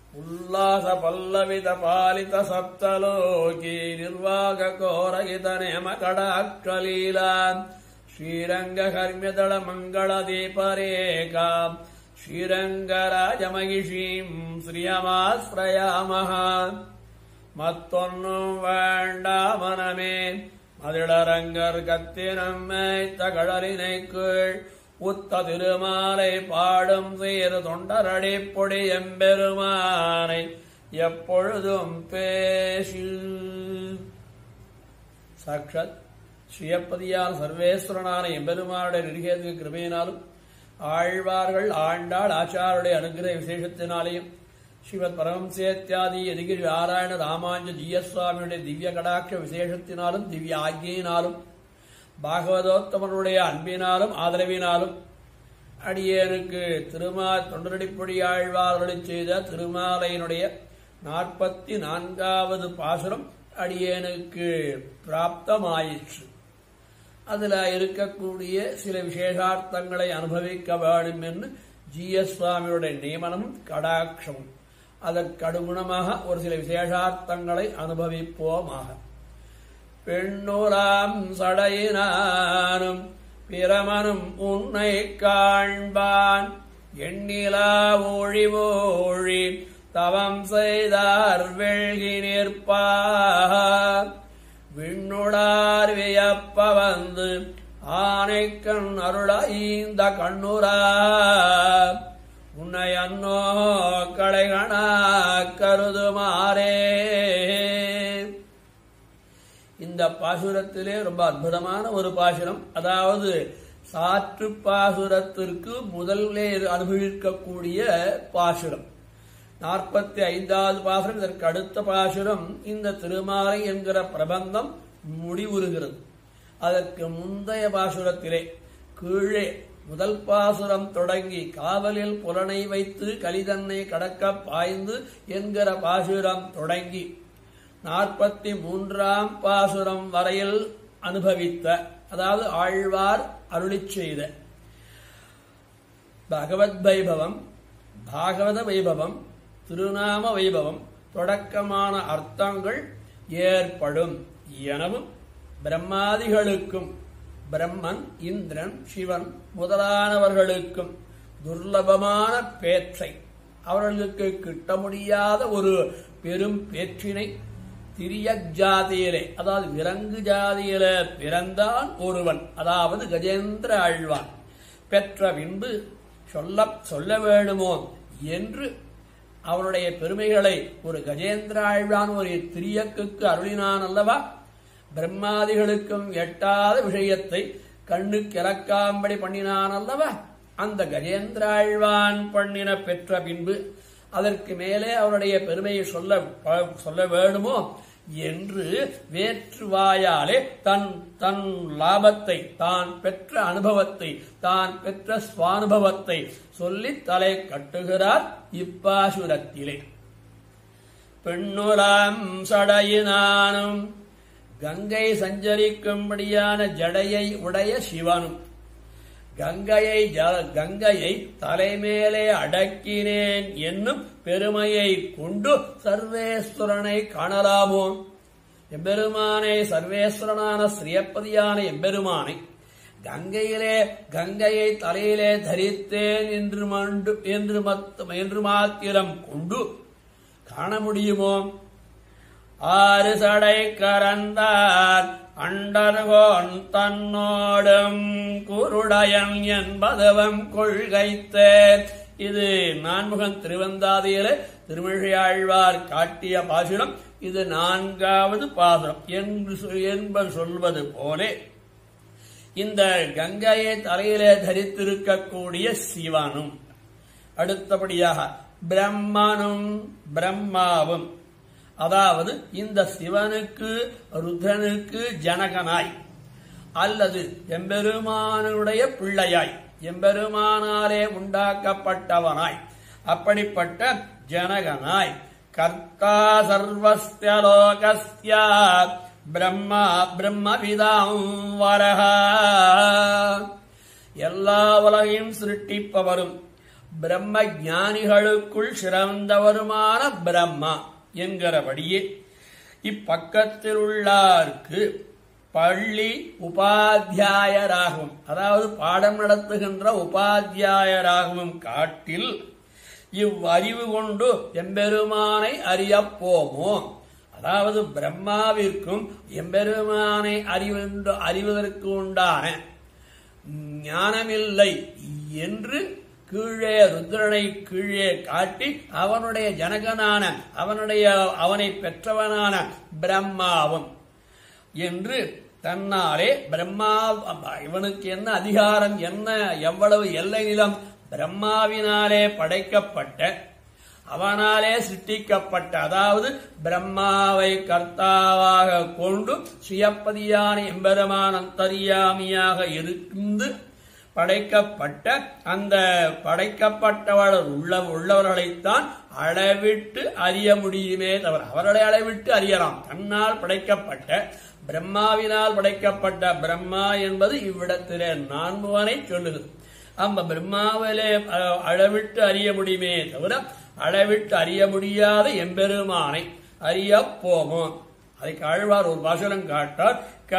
ಉಲ್ಲಾಸ ಪಲ್ಲವಿತ ಪಾಲಿತ ಸಪ್ತಲೋಕಿ ನಿರ್ವಾಗ ಕೋರಗಿತ ನೇಮ ಕಡಾಕ್ಷಲೀಲಾ ಶ್ರೀರಂಗ ಕರ್ಮ್ಯದಳ ಮಂಗಳ ದೀಪರೇಖ ಶ್ರೀರಂಗರಾಜಮಹಿಷೀಂ ಶ್ರಿಯಮಾಶ್ರಯಾಮಃ மத்தொன்னும் வேண்டாமனமே மதிளரங்கர் கத்தி நம்மை தகழலினை கீழ் உத்த திருமாலை பாடும் சீர் தொண்டரடி பொடி எம்பெருமானை எப்பொழுதும் பேசு சாட்சாத் ஸ்ரீயப்பதியால் சர்வேஸ்வரனான எம்பெருமானுடைய நிர்கேது கிருபையினாலும் ஆழ்வார்கள் ஆண்டாள் ஆச்சாருடைய அனுகிரக விசேஷத்தினாலேயும் ஸ்ரீமத் பரமசேத்தியாதி எதிகிரி நாராயண ராமாஞ்ச ஜீயசுவாமியுடைய திவ்ய கடாட்ச விசேஷத்தினாலும் திவ்ய ஆக்ஞையினாலும் பாகவதோத்தமனுடைய அன்பினாலும் ஆதரவினாலும் அடியேனுக்கு திருமா தொண்டரடிப்பொடி ஆழ்வார்களை செய்த திருமாலையினுடைய நாற்பத்தி நான்காவது பாசுரம் அடியேனுக்கு பிராப்தமாயிற்று அதுல இருக்கக்கூடிய சில விசேஷார்த்தங்களை அனுபவிக்க வேண்டும் என்று ஜிஎஸ் சுவாமியுடைய நியமனமும் கடாட்சமும் அதற்கடுகுணமாக ஒரு சில விசேஷார்த்தங்களை அனுபவிப்போமாக பெண்ணுராம் சடையினானும் பிரமனும் உன்னை காண்பான் எண்ணிலா ஒழி ஓழி தவம் செய்தார் வெள்கி நிற்பார் விண்ணுடார் வியப்ப வந்து ஆனைக்கண் அருள ஈந்த கண்ணுரா உன்னை அன்னோ களைகணா கருதுமாறே இந்த பாசுரத்திலே ரொம்ப அற்புதமான ஒரு பாசுரம் அதாவது சாற்று பாசுரத்திற்கு முதல்லே அனுபவிக்கக்கூடிய பாசுரம் நாற்பத்தி ஐந்தாவது பாசுரம் இதற்கு அடுத்த பாசுரம் இந்த திருமாலை என்கிற பிரபந்தம் முடிவுறுகிறது அதற்கு முந்தைய பாசுரத்திலே கீழே முதல் பாசுரம் தொடங்கி காவலில் புலனை வைத்து கலிதன்னை கடக்க பாய்ந்து என்கிற பாசுரம் தொடங்கி நாற்பத்தி மூன்றாம் பாசுரம் வரையில் அனுபவித்த அதாவது ஆழ்வார் அருளிச் செய்த பகவத் வைபவம் பாகவத வைபவம் திருநாம வைபவம் தொடக்கமான அர்த்தங்கள் ஏற்படும் எனவும் பிரம்மாதிகளுக்கும் பிரம்மன் இந்திரன் சிவன் முதலானவர்களுக்கும் துர்லபமான பேற்றை அவர்களுக்கு கிட்ட முடியாத ஒரு பெரும் பேற்றினை திரிய ஜாதியிலே அதாவது விலங்கு ஜாதியில பிறந்தான் ஒருவன் அதாவது கஜேந்திர ஆழ்வான் பெற்ற பின்பு சொல்ல சொல்ல வேணுமோ என்று அவனுடைய பெருமைகளை ஒரு கஜேந்திர ஆழ்வான் ஒரு திரியக்குக்கு அருளினான் அல்லவா பிரம்மாதிகளுக்கும் எட்டாத விஷயத்தை கண்ணுக்கு இறக்காம்படி பண்ணினான் அல்லவா அந்த கஜேந்திராழ்வான் பண்ணின பெற்ற பின்பு அதற்கு மேலே அவருடைய பெருமையை சொல்ல சொல்ல வேணுமோ என்று வேற்று வாயாலே தன் தன் லாபத்தை தான் பெற்ற அனுபவத்தை தான் பெற்ற சுவானுபவத்தை சொல்லி தலை கட்டுகிறார் இப்பாசுரத்திலே பெண்ணுலாம் சடையினானும் கங்கை சஞ்சரிக்கும்படியான ஜடையை உடைய சிவனும் கங்கையை கங்கையை தலைமேலே அடக்கினேன் என்னும் பெருமையை கொண்டு சர்வேஸ்வரனை காணலாமோ எம்பெருமானை சர்வேஸ்வரனான ஸ்ரீயப்பதியான எம்பெருமானை கங்கையிலே கங்கையை தலையிலே தரித்தேன் என்று மண்டு என்று என்று மாத்திரம் கொண்டு காண முடியுமோ ஆறு சடை கரந்தார் அண்டர்கோன் தன்னோடும் குருடயன் என்பதவம் கொள்கைத்தே இது நான்முகன் திருவந்தாதியில திருமிழியாழ்வார் காட்டிய பாசுரம் இது நான்காவது பாசுரம் என்று என்பது சொல்வது போலே இந்த கங்கையை தலையிலே தரித்திருக்கக்கூடிய சிவனும் அடுத்தபடியாக பிரம்மனும் பிரம்மாவும் அதாவது இந்த சிவனுக்கு ருத்ரனுக்கு ஜனகனாய் அல்லது எம்பெருமானுடைய பிள்ளையாய் எம்பெருமானாலே உண்டாக்கப்பட்டவனாய் அப்படிப்பட்ட ஜனகனாய் கர்த்தா சர்வஸ்ய பிரம்மா பிரம்மவிதாம் வரஹா எல்லா உலகையும் சிருஷ்டிப்பவரும் பிரம்ம ஞானிகளுக்குள் சிறந்தவருமான பிரம்மா என்கிறபடியே இப்பக்கத்தில் உள்ளார்க்கு பள்ளி உபாத்தியாயராகவும் அதாவது பாடம் நடத்துகின்ற உபாத்தியாயராகவும் காட்டில் இவ்வறிவு கொண்டு எம்பெருமானை அறியப் போமோ அதாவது பிரம்மாவிற்கும் எம்பெருமானை அறிவென்று அறிவதற்கு உண்டான ஞானமில்லை என்று கீழே ருத்ரனை கீழே காட்டி அவனுடைய ஜனகனான அவனுடைய அவனை பெற்றவனான பிரம்மாவும் என்று தன்னாலே பிரம்மா இவனுக்கு என்ன அதிகாரம் என்ன எவ்வளவு எல்லை நிலம் பிரம்மாவினாலே படைக்கப்பட்ட அவனாலே சிருஷ்டிக்கப்பட்ட அதாவது பிரம்மாவை கர்த்தாவாக கொண்டு சுயப்பதியான எம்பெருமான் அந்தரியாமியாக இருந்து படைக்கப்பட்ட அந்த படைக்கப்பட்டவர் உள்ள உள்ளவர்களைத்தான் அளவிட்டு அறிய முடியுமே தவிர அவர்களை அளவிட்டு அறியலாம் தன்னால் படைக்கப்பட்ட பிரம்மாவினால் படைக்கப்பட்ட பிரம்மா என்பது இவ்விடத்திலே நான்முவனை சொல்லுகிறது அந்த பிரம்மாவிலே அஹ், அளவிட்டு அறிய முடியுமே தவிர அளவிட்டு அறிய முடியாத எம்பெருமானை அறிய போமோம் அதுக்கு ஆழ்வார் ஒரு பாசுரம் காட்டார்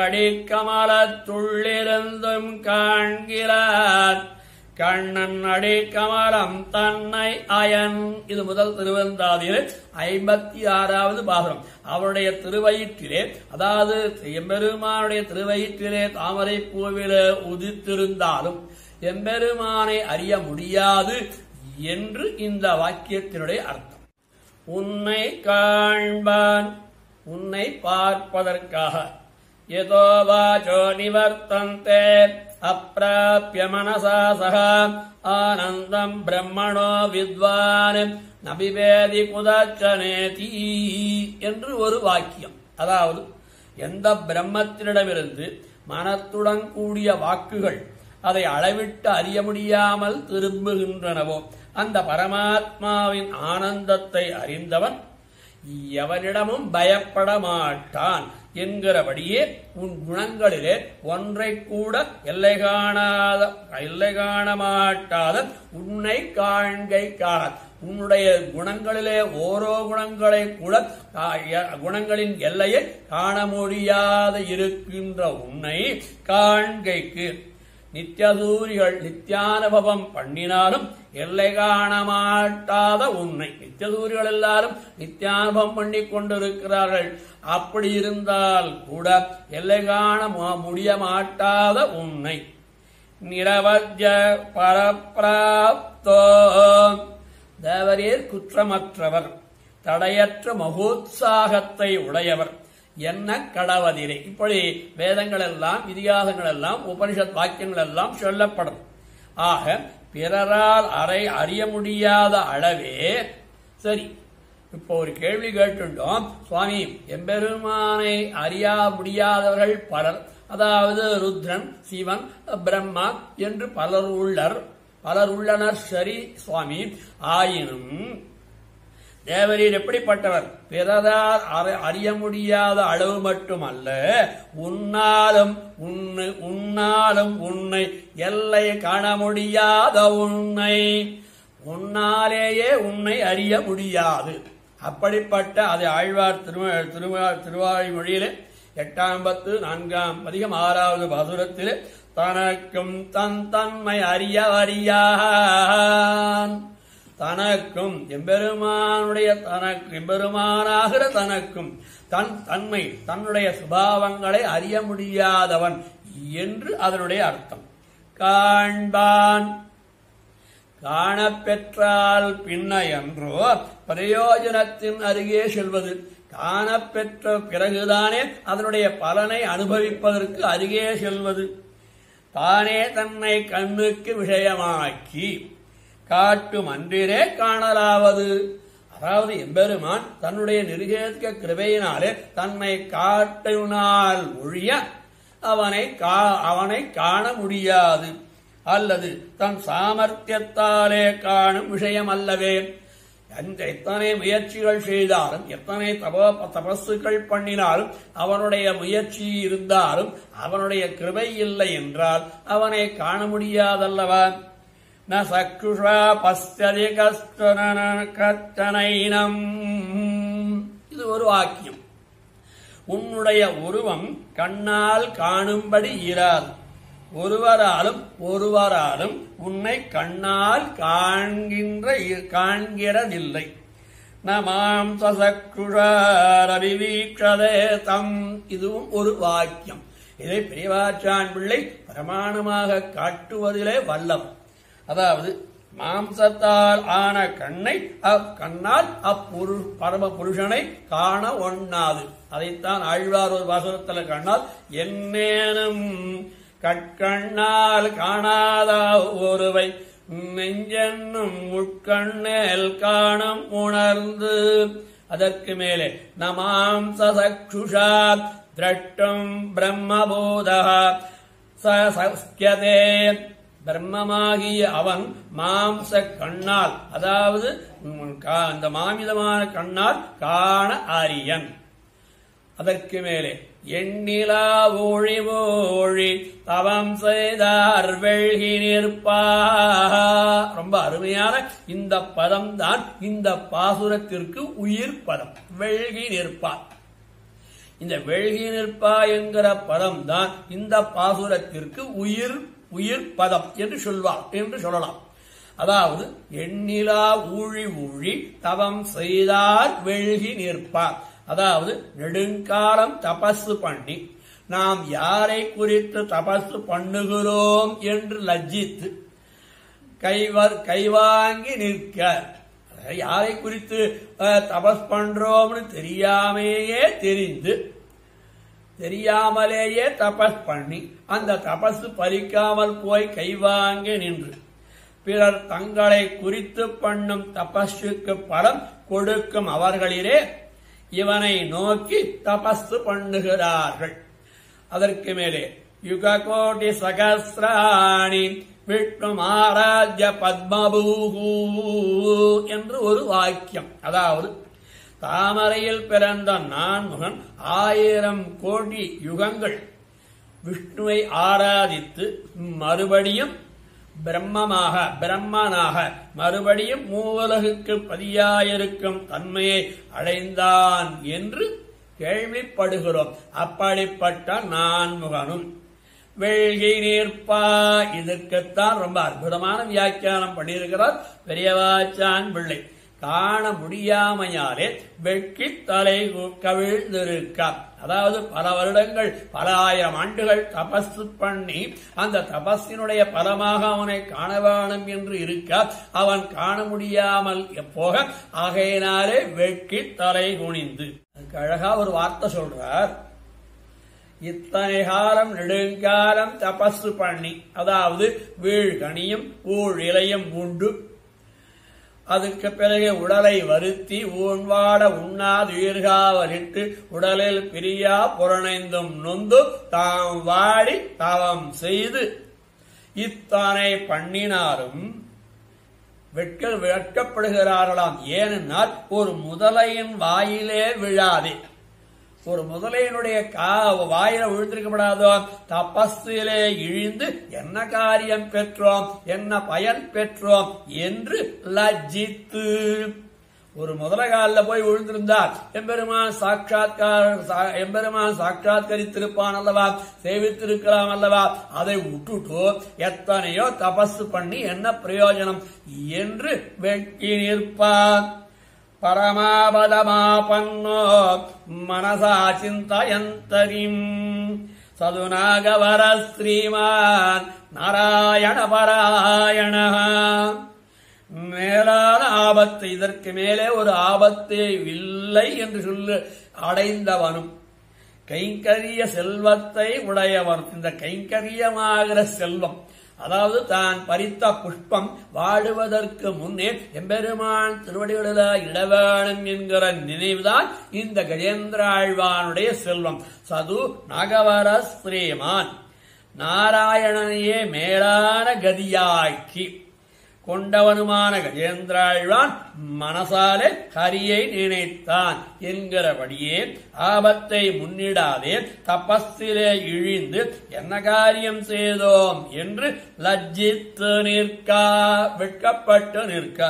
கடிக்கமலத்துள்ளிருந்தும் காண்கிறார் கண்ணன் அடிக்கமலம் தன்னை அயன் இது முதல் திருவந்தாதியில் ஐம்பத்தி ஆறாவது பாசுரம் அவருடைய திருவயிற்றிலே அதாவது எம்பெருமானுடைய திருவயிற்றிலே தாமரை பூவிலே உதித்திருந்தாலும் எம்பெருமானை அறிய முடியாது என்று இந்த வாக்கியத்தினுடைய அர்த்தம் உன்னை காண்பான் உன்னை பார்ப்பதற்காக எதோ வாச்சோ நிவர்த்தந்தே அப்பிராபிய மனசா சக ஆனந்தம் பிரம்மணோ வித்வான் நபிவேதி குதச்சனேதி என்று ஒரு வாக்கியம் அதாவது எந்த பிரம்மத்தினிடமிருந்து மனத்துடன் கூடிய வாக்குகள் அதை அளவிட்டு அறிய முடியாமல் திரும்புகின்றனவோ அந்த பரமாத்மாவின் ஆனந்தத்தை அறிந்தவன் எவனிடமும் பயப்பட மாட்டான் என்கிறபடியே உன் குணங்களிலே ஒன்றை கூட எல்லை காணாத எல்லை காண மாட்டாத உன்னை காண்கை காண உன்னுடைய குணங்களிலே ஓரோ குணங்களை கூட ஆ, எ- குணங்களின் எல்லையை காண முடியாத இருக்கின்ற உன்னை காண்கைக்கு நித்தியசூரிகள் நித்தியானுபவம் பண்ணினாலும் எல்லை காண மாட்டாத உன்னை நித்தியசூரிகள் எல்லாரும் நித்தியானுபவம் பண்ணி கொண்டிருக்கிறார்கள் அப்படி இருந்தால் கூட எல்லை காண மு- முடிய மாட்டாத உன்னை நிரவஜ பரப்பிராப்தோ தேவரீர் குற்றமற்றவர் தடையற்ற மகோத்சாகத்தை உடையவர் என்ன கடவதிரை இப்படி வேதங்கள் எல்லாம் இதிகாசங்கள் எல்லாம் உபனிஷத் வாக்கியங்கள் எல்லாம் சொல்லப்படும் ஆக பிறரால் அறை அறிய முடியாத அளவே சரி இப்போ ஒரு கேள்வி கேட்டுட்டோம் சுவாமி எம்பெருமானை அறியா முடியாதவர்கள் பலர் அதாவது ருத்ரன் சிவன் பிரம்மா என்று பலர் உள்ளர் பலர் உள்ளனர் சரி சுவாமி ஆயினும் தேவரீர் எப்படிப்பட்டவர் பிறரால் அற- அறிய முடியாத அளவு மட்டுமல்ல உன்னாலும் உன்னை உன்னாலும் உன்னை எல்லை காண முடியாத உன்னை உன்னாலேயே உன்னை அறிய முடியாது அப்படிப்பட்ட அதை ஆழ்வார் திருவ திருவா திருவாய்மொழியிலே எட்டாம் பத்து நான்காம் பதிகம் ஆறாவது பாசுரத்திலே தனக்கும் தன் தன்மை அறிய அறியான் தனக்கும் எம்பெருமானுடைய தனக்கு எம்பெருமானாகிற தனக்கும் தன் தன்மை தன்னுடைய சுபாவங்களை அறிய முடியாதவன் என்று அதனுடைய அர்த்தம் காண்பான் காணப்பெற்றால் பின்னையன்றோ பிரயோஜனத்தின் அருகே செல்வது காணப்பெற்ற பிறகுதானே அதனுடைய பலனை அனுபவிப்பதற்கு அருகே செல்வது தானே தன்னை கண்ணுக்கு விஷயமாக்கி காட்டும் அன்றிலே காணலாவது அதாவது எம்பெருமான் தன்னுடைய நிருகேத்க கிருபையினாலே தன்னை காட்டினால் ஒழிய அவனை கா- அவனை காண முடியாது அல்லது தன் சாமர்த்தியத்தாலே காணும் விஷயம் அல்லவே அந்த எத்தனை முயற்சிகள் செய்தாலும் எத்தனை தபோ தபசுகள் பண்ணினாலும் அவனுடைய முயற்சி இருந்தாலும் அவனுடைய கிருபை இல்லை என்றால் அவனை காண முடியாதல்லவா ந சக்குஷா பஸ்யதி கஷ்டன கச்சனைனம் இது ஒரு வாக்கியம் உன்னுடைய உருவம் கண்ணால் காணும்படி இராது ஒருவராலும் ஒருவராலும் உன்னை கண்ணால் காண்கின்ற காண்கிறதில்லை நமாம் சசக்குஷாரவிவீக்ஷதே தம் இதுவும் ஒரு வாக்கியம் இதை பெரியவாச்சான் பிள்ளை பிரமாணமாக காட்டுவதிலே வல்லவர் அதாவது மாம்சத்தால் ஆன கண்ணை அக்கண்ணால் அப்புரு பரம புருஷனை காண ஒண்ணாது அதைத்தான் ஆழ்வார் ஒரு வாசகத்தில் கண்ணால் என்னேனும் கட்கண்ணால் காணாத ஒருவை நெஞ்சென்னும் உட்கண்ணேல் காணம் உணர்ந்து அதற்கு மேலே நமாம் சசக்ஷுஷா திரட்டும் பிரம்மபோதா சஸ்யதே பிரம்மமாகிய அவன் மாம்ச கண்ணால் அதாவது அந்த மாமிதமான கண்ணால் காண ஆரியன் அதற்கு மேலே எண்ணிலா ஊழி ஊழி தவம் செய்தார் வெள்கி நிற்பா ரொம்ப அருமையான இந்த பதம் தான் இந்த பாசுரத்திற்கு உயிர் பதம் வெள்கி நிற்பார் இந்த வெள்கி நிற்பா என்கிற பதம் தான் இந்த பாசுரத்திற்கு உயிர் உயிர் பதம் என்று சொல்வார் என்று சொல்லலாம் அதாவது எண்ணிலா ஊழி ஊழி தவம் செய்தார் வெள்கி நிற்பார் அதாவது நெடுங்காலம் தபசு பண்ணி நாம் யாரை குறித்து தபசு பண்ணுகிறோம் என்று லஜ்ஜித்து கைவர் கைவாங்கி நிற்க யாரை குறித்து தபஸ் பண்றோம்னு தெரியாமையே தெரிந்து தெரியாமலேயே தபஸ் பண்ணி அந்த தபசு பலிக்காமல் போய் கைவாங்கி நின்று பிறர் தங்களை குறித்து பண்ணும் தபஸுக்கு பலம் கொடுக்கும் அவர்களிலே இவனை நோக்கி தபசு பண்ணுகிறார்கள் அதற்கு மேலே யுககோட்டி சகசிராணி விஷ்ணு ஆராஜ்ய பத்மபூஹூ என்று ஒரு வாக்கியம் அதாவது தாமரையில் பிறந்த நான்முகன் ஆயிரம் கோடி யுகங்கள் விஷ்ணுவை ஆராதித்து மறுபடியும் பிரம்மமாக பிரம்மனாக மறுபடியும் மூவலகுக்கு பதியாயிருக்கும் தன்மையை அடைந்தான் என்று கேள்விப்படுகிறோம் அப்படிப்பட்ட நான்முகனும் வெள்கி நிற்பா இதற்குத்தான் ரொம்ப அற்புதமான வியாக்கியானம் பண்ணியிருக்கிறார் பெரியவாச்சான் பிள்ளை காண முடியாமையாலே வெட்கி தலை கவிழ்ந்திருக்கார் அதாவது பல வருடங்கள் பல ஆயிரம் ஆண்டுகள் தபசு பண்ணி அந்த தபஸினுடைய பலமாக அவனை காண வேணும் என்று இருக்க அவன் காண முடியாமல் போக ஆகையினாலே வெட்கி தலை குனிந்து அதுக்கு அழகா ஒரு வார்த்தை சொல்றார் இத்தனை காலம் நெடுங்காலம் தபசு பண்ணி அதாவது வீழ்கனியும் ஊழ் இலையும் உண்டு அதுக்கு பிறகு உடலை வருத்தி ஊன்வாட உண்ணாது உயிர்காவலிட்டு உடலில் பிரியா புறணைந்தும் நொந்து தாம் வாடி தவம் செய்து இத்தனை பண்ணினாரும் வெட்க வெட்கப்படுகிறார்களாம் ஏனென்றால் ஒரு முதலையின் வாயிலே விழாதே ஒரு முதலையினுடைய கா வாயில விழுந்திருக்கப்படாதோ தபஸிலே இழிந்து என்ன காரியம் பெற்றோம் என்ன பயன் பெற்றோம் என்று லஜ்ஜித்து ஒரு முதல காலில் போய் விழுந்திருந்தார் எம்பெருமான் சாட்சாத்கார எம்பெருமான் சாட்சாத்கரித்திருப்பான் அல்லவா சேவித்திருக்கலாம் அல்லவா அதை விட்டுட்டு எத்தனையோ தபசு பண்ணி என்ன பிரயோஜனம் என்று வெட்டி நிற்பான் பரமாபதமாபன்னோ மனசா சிந்தயந்தரிம் சதுநாகவர ஸ்ரீமான் நாராயண பராயண மேலான ஆபத்து இதற்கு மேலே ஒரு ஆபத்தே இல்லை என்று சொல்லு அடைந்தவனும் கைங்கரிய செல்வத்தை உடையவன் இந்த கைங்கரியமாகிற செல்வம் அதாவது தான் பறித்த புஷ்பம் வாடுவதற்கு முன்னே எம்பெருமான் திருவடிகளில இடவேணும் என்கிற நினைவுதான் இந்த கஜேந்திர ஆழ்வானுடைய செல்வம் சது நகவர ஸ்ரீமான் நாராயணனையே மேலான கதியாக்கி கொண்டவனுமான கஜேந்திராழ்வான் மனசாலே ஹரியை நினைத்தான் என்கிறபடியே ஆபத்தை முன்னிடாதே தபஸிலே இழிந்து என்ன காரியம் செய்தோம் என்று லஜ்ஜித்து நிற்கா வெட்கப்பட்டு நிற்க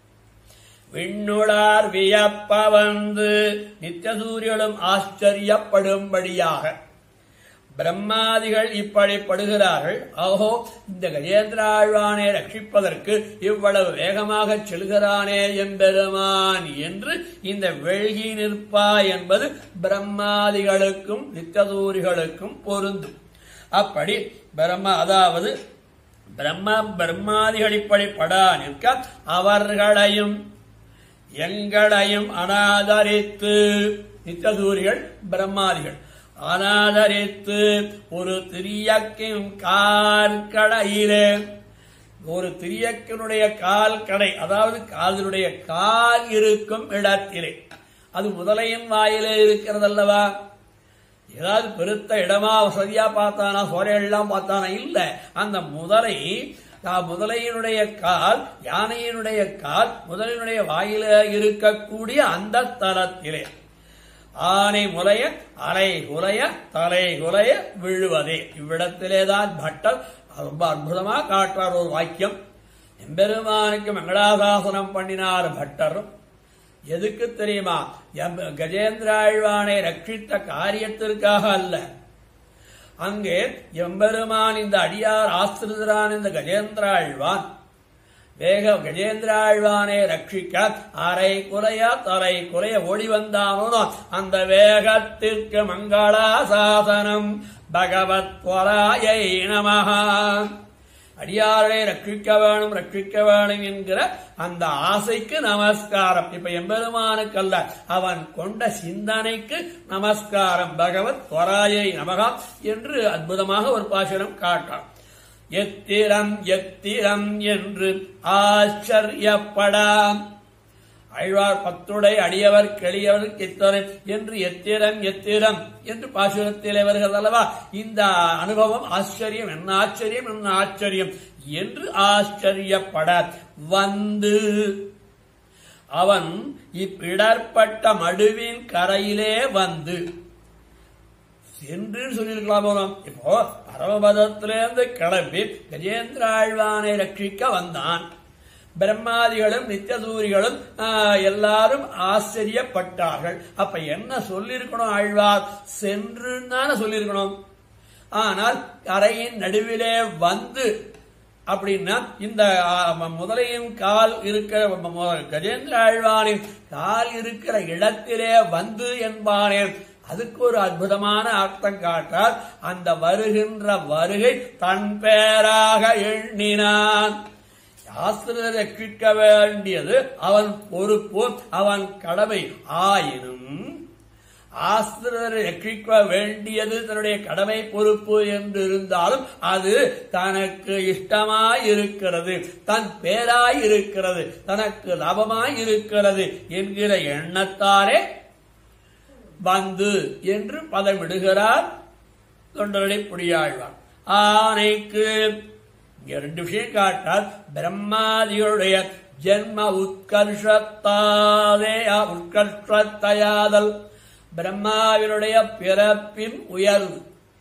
விண்ணுளார் வியப்ப வந்து நித்தியசூரியலும் ஆச்சரியப்படும்படியாக பிரம்மாதிகள் இப்படி படுகிறார்கள் ஆஹோ இந்த கஜேந்திராழ்வானை ரட்சிப்பதற்கு இவ்வளவு வேகமாக செல்கிறானே எம்பெருமான் என்று இந்த வெள்கி நிற்பா என்பது பிரம்மாதிகளுக்கும் நித்ததூரிகளுக்கும் பொருந்தும் அப்படி பிரம்ம அதாவது பிரம்ம பிரம்மாதிகள் இப்படி படா நிற்க அவர்களையும் எங்களையும் அனாதரித்து நித்ததூரிகள் பிரம்மாதிகள் அனாதரித்து ஒரு திரியக்கின் காற்கடையிலே ஒரு திரியக்கினுடைய கால் கடை அதாவது காதனுடைய கால் இருக்கும் இடத்திலே அது முதலையின் வாயிலே இருக்கிறதல்லவா ஏதாவது பெருத்த இடமா சரியா பார்த்தானா சோரையெல்லாம் பார்த்தானா இல்ல அந்த முதலை நான் முதலையினுடைய கால் யானையினுடைய கால் முதலினுடைய வாயில இருக்கக்கூடிய அந்த தலத்திலே ஆனை முலைய அலை குலைய தலை குலைய விழுவதே இவ்விடத்திலேதான் பட்டர் ரொம்ப அற்புதமா காட்டுறார் ஒரு வாக்கியம் எம்பெருமானுக்கு மங்களாசாசனம் பண்ணினார் பட்டரும் எதுக்கு தெரியுமா எம்- கஜேந்திராழ்வானை ரட்சித்த காரியத்திற்காக அல்ல அங்கே எம்பெருமான் இந்த அடியார் ஆசிரிதரான் இந்த கஜேந்திராழ்வான் வேக கஜேந்திராழ்வானை ரட்சிக்க அரை குலைய தலை குலைய ஓடி வந்தானோ அந்த வேகத்திற்கு மங்களாசாசனம் பகவத் பொராயை நமஹா அடியாரை ரட்சிக்க வேணும் ரட்சிக்க வேணும் என்கிற அந்த ஆசைக்கு நமஸ்காரம் இப்ப எம்பெருமானுக்கு அல்ல அவன் கொண்ட சிந்தனைக்கு நமஸ்காரம் பகவத் பொராயை நமகா என்று அற்புதமாக ஒரு பாசுரம் காட்டான் எத்திரம் எத்திரம் என்று ஆச்சரியப்படாம் அழ்வார் பத்துடை அடியவர் கெளியவர் கித்தரை என்று எத்திரம் எத்திரம் என்று பாசுரத்தில் வருகிறது அல்லவா இந்த அனுபவம் ஆச்சரியம் என்ன ஆச்சரியம் என்ன ஆச்சரியம் என்று ஆச்சரியப்பட வந்து அவன் இப்பிடற்பட்ட மடுவின் கரையிலே வந்து என்று சொல்லியிருக்கலாம் போனோம் இப்போ பரமபதத்திலிருந்து கிளம்பி கஜேந்திர ஆழ்வானை ரட்சிக்க வந்தான் பிரம்மாதிகளும் நித்தியசூரிகளும் ஆஹ், எல்லாரும் ஆச்சரியப்பட்டார்கள் அப்ப என்ன சொல்லியிருக்கணும் ஆழ்வார் சென்று தானே சொல்லியிருக்கணும் ஆனால் கரையின் நடுவிலே வந்து அப்படின்னா இந்த ஆ, ம- முதலையின் கால் இருக்கிற ம- ம- கஜேந்திர ஆழ்வானின் கால் இருக்கிற இடத்திலே வந்து என்பானே அதுக்கு ஒரு அற்புதமான அர்த்தம் காட்டார் அந்த வருகின்ற வருகை தன் பேராக எண்ணினான் ஆசிரியரை ரட்சிக்க வேண்டியது அவன் பொறுப்பு அவன் கடமை ஆயினும் ஆசிரியரை ரட்சிக்க வேண்டியது தன்னுடைய கடமை பொறுப்பு என்று இருந்தாலும் அது தனக்கு இஷ்டமாய் இருக்கிறது தன் பேராய் இருக்கிறது தனக்கு லாபமாய் இருக்கிறது என்கிற எண்ணத்தாலே வந்து என்று பதமிடுகிறார் தொண்டரடி புடியாழ்வார் ஆனைக்கு இங்க ரெண்டு விஷயம் காட்டார் பிரம்மாதிகளுடைய ஜென்ம உத்கர்ஷத்தாதே உட்கர்ஷத்தையாதல் பிரம்மாவினுடைய பிறப்பின் உயர்வு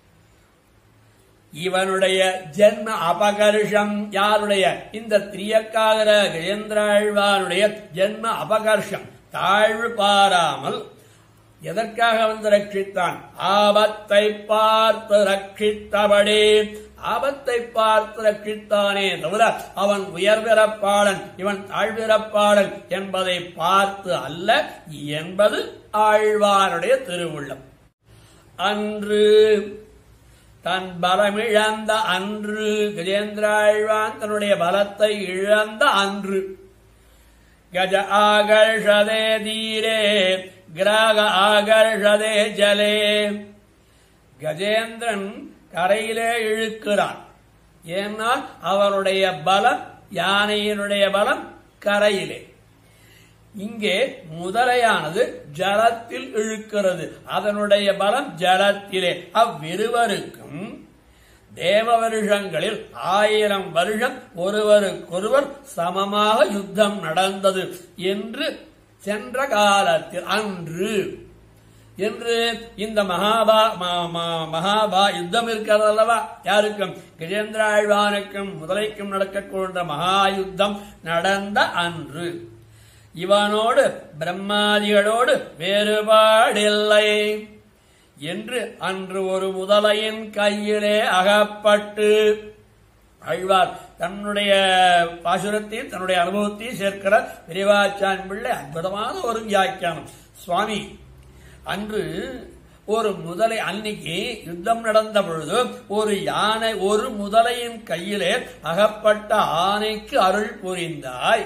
இவனுடைய ஜென்ம அபகர்ஷம் யாருடைய இந்த திரியக்காகர கஜேந்திராழ்வானுடைய ஜென்ம அபகர்ஷம் தாழ்வு பாராமல் எதற்காக வந்து ரட்சித்தான் ஆபத்தை பார்த்து ரட்சித்தபடி ஆபத்தை பார்த்து ரட்சித்தானே தவிர அவன் உயர்பிறப்பாளன் இவன் தாழ்பிறப்பாளன் என்பதை பார்த்து அல்ல என்பது ஆழ்வாருடைய திருவுள்ளம் அன்று தன் பலமிழந்த அன்று கஜேந்திராழ்வான் தன்னுடைய பலத்தை இழந்த அன்று கஜ ஆகர்ஷதே தீரே கிராக ஆகர்ஷதே ஜலே கஜேந்திரன் கரையிலே இழுக்கிறான் ஏனால் அவருடைய பலம் யானையினுடைய பலம் கரையிலே இங்கே முதலையானது ஜலத்தில் இழுக்கிறது அதனுடைய பலம் ஜலத்திலே அவ்விருவருக்கும் தேவ வருஷங்களில் ஆயிரம் வருஷம் ஒருவருக்கொருவர் சமமாக யுத்தம் நடந்தது என்று சென்ற காலத்தில் அன்று என்று இந்த மகாபா ம- ம- மகாபா யுத்தம் இருக்கிறது அல்லவா யாருக்கும் கஜேந்திர ஆழ்வானுக்கும் முதலைக்கும் நடக்கக்கூடிய மகா யுத்தம் நடந்த அன்று இவனோடு பிரம்மாதிகளோடு வேறுபாடில்லை என்று அன்று ஒரு முதலையின் கையிலே அகப்பட்டு ஆழ்வார் தன்னுடைய பாசுரத்தையும் தன்னுடைய அனுபவத்தையும் சேர்க்கிற விரிவாச்சான் பிள்ளை அற்புதமான ஒரு வியாக்கியானம் சுவாமி அன்று ஒரு முதலை அன்னைக்கு யுத்தம் நடந்த பொழுது ஒரு யானை ஒரு முதலையின் கையிலே அகப்பட்ட ஆணைக்கு அருள் புரிந்தாய்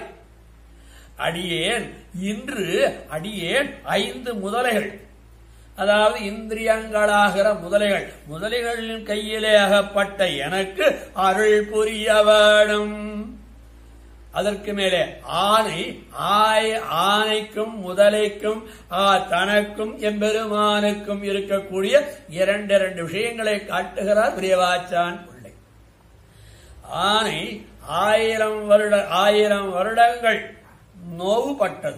அடியேன் இன்று அடியேன் ஐந்து முதலைகள் அதாவது இந்திரியங்களாகிற முதலைகள் முதலைகளின் கையிலே அகப்பட்ட எனக்கு அருள் புரிய வேணும் அதற்கு மேலே ஆணை ஆய் ஆணைக்கும் முதலைக்கும் ஆ, தனக்கும் எம்பெருமானுக்கும் இருக்கக்கூடிய இரண்டு இரண்டு விஷயங்களை காட்டுகிறார் பிரியவாச்சான் பிள்ளை ஆணை ஆயிரம் வருட ஆயிரம் வருடங்கள் நோவுபட்டது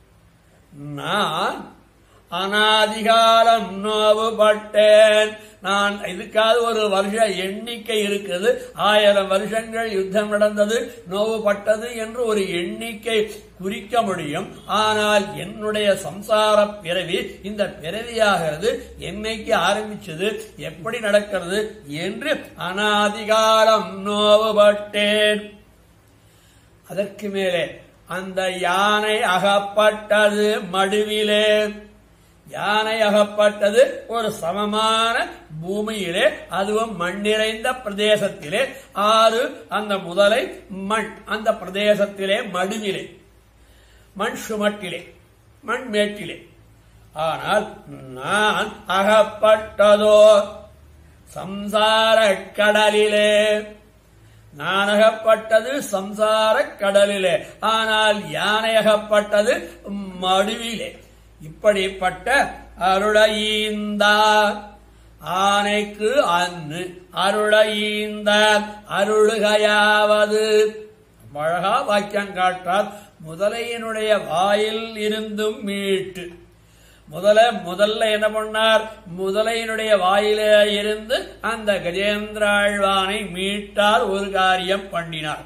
நான் அனாதிகாலம் நோவுபட்டேன் நான் இதுக்காக ஒரு வருஷ எண்ணிக்கை இருக்குது ஆயிரம் வருஷங்கள் யுத்தம் நடந்தது நோவுபட்டது என்று ஒரு எண்ணிக்கை குறிக்க முடியும் ஆனால் என்னுடைய சம்சார பிறவி இந்த பிறவியாகிறது என்னைக்கு ஆரம்பிச்சது எப்படி நடக்கிறது என்று அனாதிகாலம் நோவுபட்டேன் அதற்கு மேலே அந்த யானை அகப்பட்டது மடுவிலே யானை அகப்பட்டது ஒரு சமமான பூமியிலே அதுவும் மண் நிறைந்த பிரதேசத்திலே ஆறு அந்த முதலை மண் அந்த பிரதேசத்திலே மடுவிலே மண் சுமட்டிலே மண் மேட்டிலே ஆனால் நான் அகப்பட்டதோ சம்சார கடலிலே நானகப்பட்டது சம்சார கடலிலே ஆனால் யானையகப்பட்டது மடுவிலே இப்படிப்பட்ட அருளையீந்தா ஆனைக்கு அன்னு அருளையீந்த அருளுகையாவது அழகா வாக்கியம் காட்டால் முதலையினுடைய வாயில் இருந்தும் மீட்டு முதல்ல முதல்ல என்ன பண்ணார் முதலையினுடைய வாயிலே இருந்து அந்த கஜேந்திராழ்வானை மீட்டார் ஒரு காரியம் பண்ணினார்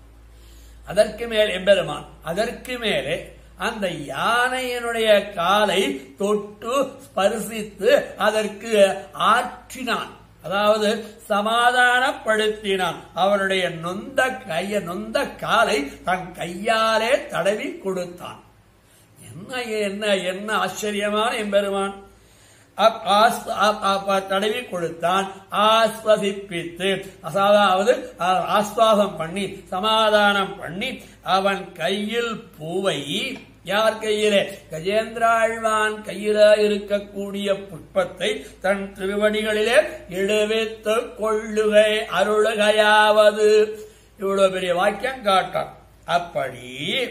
அதற்கு மேல் எம்பெருமான் அதற்கு மேலே அந்த யானையினுடைய காலை தொட்டு ஸ்பர்சித்து அதற்கு ஆற்றினான் அதாவது சமாதானப்படுத்தினான் அவனுடைய நொந்த கைய நொந்த காலை தன் கையாலே தடவி கொடுத்தான் என்ன என்ன என்ன ஆச்சரியமான எம்பெருமான் அப்- ஆஸ்- அப்- அப்- தடவி கொடுத்தான் ஆஸ்வதிப்பித்து அதாவது ஆ- ஆஸ்வாதம் பண்ணி சமாதானம் பண்ணி அவன் கையில் பூவை யார் கையிலே கஜேந்திராழ்வான் கையில இருக்கக்கூடிய புஷ்பத்தை தன் திருவடிகளிலே இடுவித்துக் கொள்ளுகை அருளுகையாவது இவ்வளவு பெரிய வாக்கியம் காட்டான் அப்படி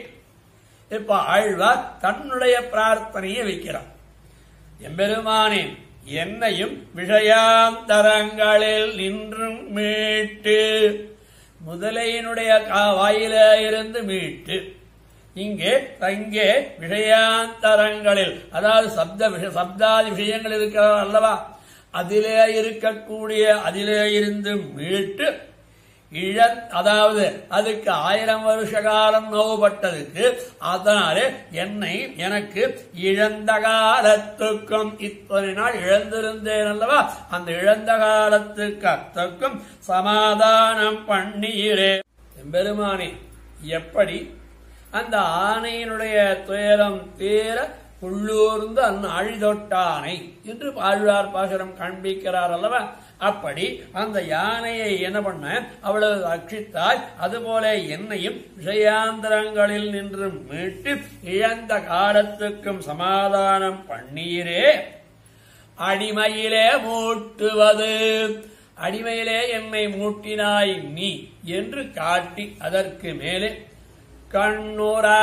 இப்ப ஆழ்வார் தன்னுடைய பிரார்த்தனையை வைக்கிறார் எம்பெருமானே என்னையும் விஷயாந்தரங்களில் நின்றும் மீட்டு முதலையினுடைய கா- வாயில இருந்து மீட்டு இங்கே இங்கே விஷயாந்தரங்களில் அதாவது சப்த விஷ சப்தாதி விஷயங்கள் இருக்கிறது அல்லவா அதிலே இருக்கக்கூடிய அதிலே இருந்து மீட்டு இழ அதாவது அதுக்கு ஆயிரம் வருஷ காலம் நோவுபட்டதுக்கு அதனாலே என்னை எனக்கு இழந்த காலத்துக்கும் இத்தனை நாள் இழந்திருந்தேன் அல்லவா அந்த இழந்த காலத்துக்கு அத்தக்கும் சமாதானம் பண்ணீரே எம்பெருமானே எப்படி அந்த ஆணையினுடைய துயரம் தீர உள்ளூர்ந்து அந் அழிதொட்டானை என்று ஆழ்வார் பாசுரம் காண்பிக்கிறார் அல்லவா அப்படி அந்த யானையை என்ன பண்ண அவ்வளவு ரட்சித்தாய் அதுபோல என்னையும் விஷயாந்தரங்களில் நின்று மீட்டு இழந்த காலத்துக்கும் சமாதானம் பண்ணீரே அடிமையிலே மூட்டுவது அடிமையிலே என்னை மூட்டினாய் நீ என்று காட்டி அதற்கு மேலே கண்ணுரா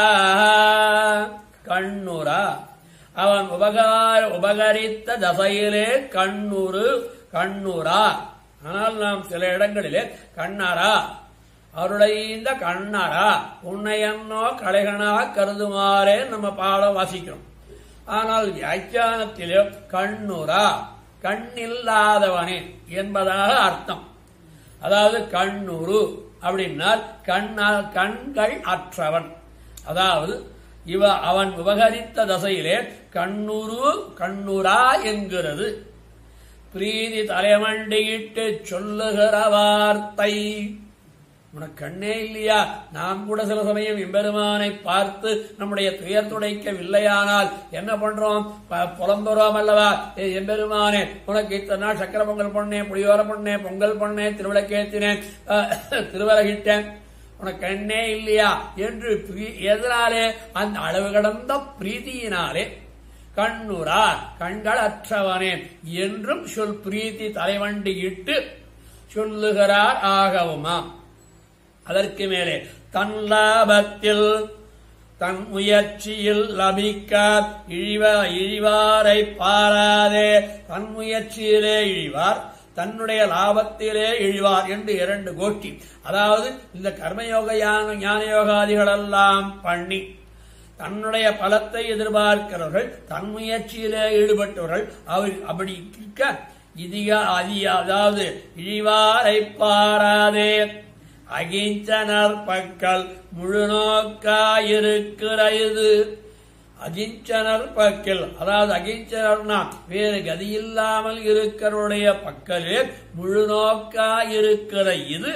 கண்ணுரா அவன் உபகார உபகரித்த தசையிலே கண்ணுரு கண்ணுரா ஆனால் நாம் சில இடங்களிலே கண்ணாரா அருளைந்த கண்ணாரா உன்னை என்னோ கலைகனா கருதுமாறே நம்ம பாடம் வாசிக்கிறோம் ஆனால் வியாக்கியானத்திலே கண்ணுரா கண்ணில்லாதவனே என்பதாக அர்த்தம் அதாவது கண்ணுரு அப்படின்னால் கண்ணா கண்கள் அற்றவன் அதாவது இவ அவன் விவகரித்த தசையிலே கண்ணுரு கண்ணுரா என்கிறது பிரீதி தலைமண்டியிட்டு சொல்லுகிற வார்த்தை உனக்கு கண்ணே இல்லையா நாம் கூட சில சமயம் எம்பெருமானை பார்த்து நம்முடைய துயர் துடைக்கவில்லையானால் என்ன பண்றோம் ப- புலம்புறோம் அல்லவா ஏ எம்பெருமானே உனக்கு இத்தனை நாள் சக்கர பொங்கல் பண்ணேன் புளியோர பண்ணேன் பொங்கல் பண்ணேன் திருவிளக்கேத்தினேன் அஹ், திருவலகிட்டேன் உனக்கு கண்ணே இல்லையா என்று பிரீ- எதனாலே அந்த அளவு கடந்த பிரீதியினாலே கண்ணுரா கண்கள் அற்றவனே என்றும் சொல் பிரீத்தி தலைவண்டியிட்டு சொல்லுகிறார் ஆகவுமாம் அதற்கு மேலே தன் லாபத்தில் தன் முயற்சியில் லபிக்க இழிவ இழிவாரை பாராதே தன் முயற்சியிலே இழிவார் தன்னுடைய லாபத்திலே இழிவார் என்று இரண்டு கோஷ்டி அதாவது இந்த கர்மயோக ஞான ஞான யோகாதிகளெல்லாம் பண்ணி தன்னுடைய பலத்தை எதிர்பார்க்கிறவர்கள் தன் முயற்சியிலே ஈடுபட்டவர்கள் அவர் அப்படி இருக்க இதிக அதிக அதாவது இழிவாரை பாராதே அகிஞ்சனர் பக்கல் முழு நோக்காயிருக்கிற இது அகிஞ்சனர் பக்கல் அதாவது அகிஞ்சனர்னா வேறு கதியில்லாமல் இருக்கிறவருடைய பக்கலே முழு நோக்காயிருக்கிற இது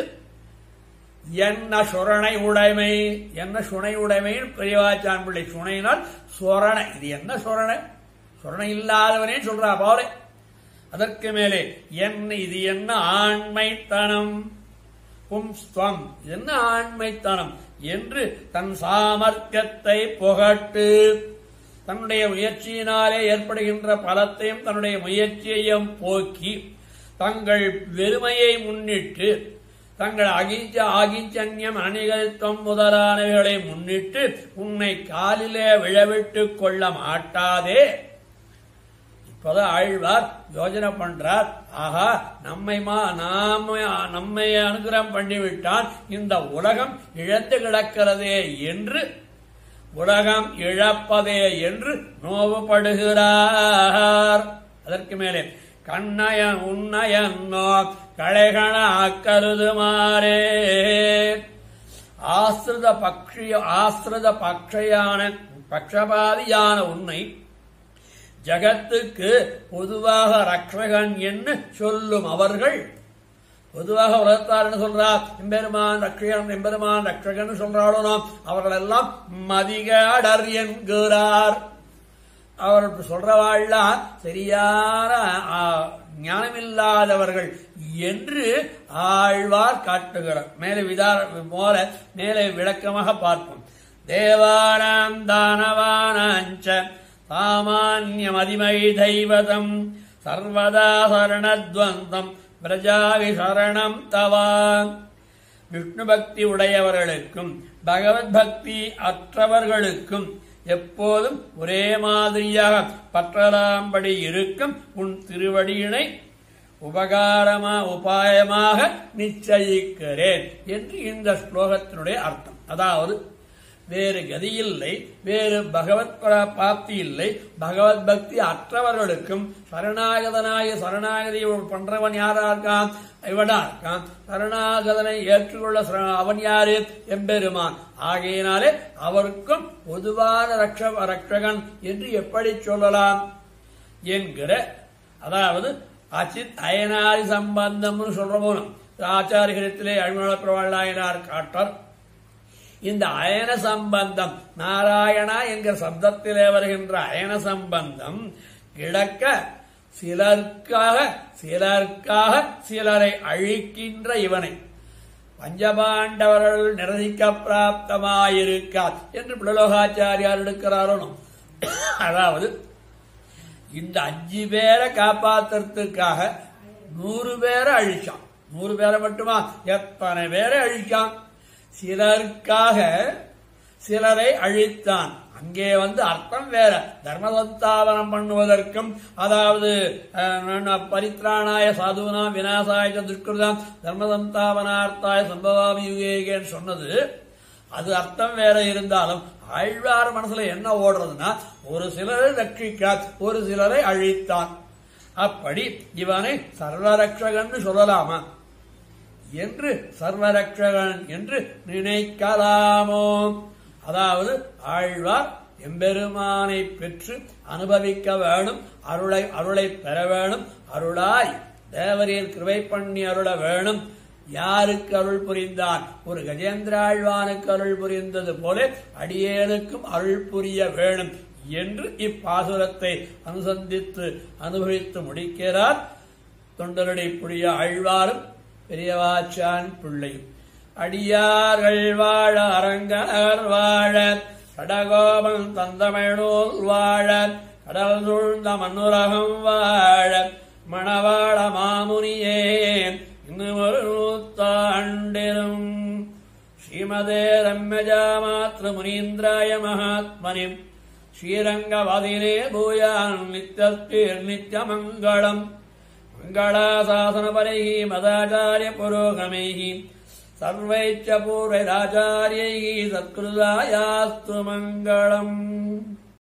என்ன சுரணை உடைமை என்ன சுனை உடைமைன்னு பெரியவாச்சான் பிள்ளை சுனைனால் சுரணை இது என்ன சுரணை சுரணை இல்லாதவனே சொல்றா போலே அதற்கு மேலே என்ன இது என்ன ஆண்மைத்தனம் பும்ஸ்துவம் இது என்ன ஆண்மைத்தனம் என்று தன் சாமர்த்தியத்தை புகட்டு தன்னுடைய முயற்சியினாலே ஏற்படுகின்ற பலத்தையும் தன்னுடைய முயற்சியையும் போக்கி தங்கள் வெறுமையை முன்னிட்டு தங்கள் அகிஞ்ச ஆகிஞ்சன்யம் அணிகழ்த்தம் முதலானவைகளை முன்னிட்டு உன்னை காலிலே விழவிட்டுக் கொள்ள மாட்டாதே இப்பதான் ஆழ்வார் யோஜனை பண்றார் ஆஹா நம்மை மா நாம நம்மை அனுகிரகம் பண்ணிவிட்டான் இந்த உலகம் இழந்து கிடக்கிறதே என்று உலகம் இழப்பதே என்று நோவுபடுகிறார் அதற்கு மேலே கண்ணயன் உன்னயன்னோ களைகண கருதுமாறே ஆசிரித பக்ஷிய ஆசிரித பக்ஷையான பக்ஷபாதியான உன்னை ஜகத்துக்கு பொதுவாக ரக்ஷகன் என்று சொல்லும் அவர்கள் பொதுவாக உலகத்தார் என்ன சொல்றார் எம்பெருமான் ரக்ஷகன் எம்பெருமான் ரக்ஷகன் சொல்றாளோ நாம் அவர்கள் எல்லாம் மதிகாடர் என்கிறார் அவர் சொல்றவாள்லாம் சரியான ஆ, ஞானமில்லாதவர்கள் என்று ஆழ்வார் காட்டுகிறார் மேலே விதார போல மேலே விளக்கமாக பார்ப்போம் தேவானாம் தானவானாஞ்ச சாமான்யமதிமை தெய்வதம் சர்வதா சரணத்வந்தம் பிரஜாவி சரணம் தவா விஷ்ணு பக்தி உடையவர்களுக்கும் பகவத் பக்தி அற்றவர்களுக்கும் எப்போதும் ஒரே மாதிரியாக பற்றலாம்படி இருக்கும் உன் திருவடியினை உபகாரமா உபாயமாக நிச்சயிக்கிறேன் என்று இந்த ஸ்லோகத்தினுடைய அர்த்தம் அதாவது வேறு கதியில்லை வேறு பகவத் பர- பிராப்தி இல்லை பகவத் பக்தி அற்றவர்களுக்கும் சரணாகதனாய சரணாகதி பண்றவன் யாரா இருக்கான் இவனா இருக்கான் சரணாகதனை ஏற்றுக்கொள்ள சரண- அவன் யாரு எம்பெருமான் ஆகையினாலே அவருக்கும் பொதுவான ரக்ஷ ரக்ஷகன் என்று எப்படி சொல்லலாம் என்கிற அதாவது அச்சித் அயனாதி சம்பந்தம்னு சொல்ற போனோம் ஆச்சாரியத்திலே அழிமல பிரவள்ளாயினார் காட்டார் இந்த அயன சம்பந்தம் நாராயணா என்கிற சப்தத்திலே வருகின்ற அயன சம்பந்தம் கிடக்க சிலர்க்காக சிலர்க்காக சிலரை அழிக்கின்ற இவனை பஞ்சபாண்டவர்கள் நிரதிக்க பிராப்தமாயிருக்கார் என்று பிளலோகாச்சாரியார் எடுக்கிறாரோ அதாவது இந்த அஞ்சு பேரை காப்பாத்துறதுக்காக நூறு பேரை அழிச்சான் நூறு பேரை மட்டுமா எத்தனை பேரை அழிச்சான் சிலருக்காக சிலரை அழித்தான் அங்கே வந்து அர்த்தம் வேற தர்மசந்தாபனம் பண்ணுவதற்கும் அதாவது அஹ், பரித்ராணாய சாதுனாம் விநாசாய துஷ்கிருதாம் தர்மசந்தாபனார்த்தாய சம்பவாமி யுகேகேன்னு சொன்னது அது அர்த்தம் வேற இருந்தாலும் ஆழ்வார் மனசுல என்ன ஓடுறதுன்னா ஒரு சிலரை ரட்சிக்கார் ஒரு சிலரை அழித்தான் அப்படி இவனை சர்வரக்ஷகன் சொல்லலாமா என்று சர்வரக்ஷகன் என்று நினைக்கலாமோ அதாவது ஆழ்வார் எம்பெருமானை பெற்று அனுபவிக்க வேணும் அருளை அருளை பெற வேணும் அருளாய் தேவரீர் கிருபை பண்ணி அருள வேணும் யாருக்கு அருள் புரிந்தான் ஒரு கஜேந்திராழ்வானுக்கு அருள் புரிந்தது போல அடியேனுக்கும் அருள் புரிய வேணும் என்று இப்பாசுரத்தை அனுசந்தித்து அனுபவித்து முடிக்கிறார் தொண்டருடைய புரிய ஆழ்வாரும் பெரியவாச்சான் பிள்ளையும் அடியார்கள் வாழ அரங்கர் வாழ கடகோபம் தந்தமிழூர் வாழ கடல் சூழ்ந்த மண்ணுலகம் வாழ மணவாள மாமுனியே இன்னும் ஒரு நூத்தாண்டிலும் ஸ்ரீமதே ரம்யஜாமாத்திர முனீந்திராய மகாத்மனி ஸ்ரீரங்கவாதினே பூயான் நித்தியஸ்தீர் நித்யமங்களம் मङ्गलाशासनपरैः मदाचार्यपुरोगमैः सर्वैश्च पूर्वैराचार्यैः सत्कृतायास्तु मङ्गलम्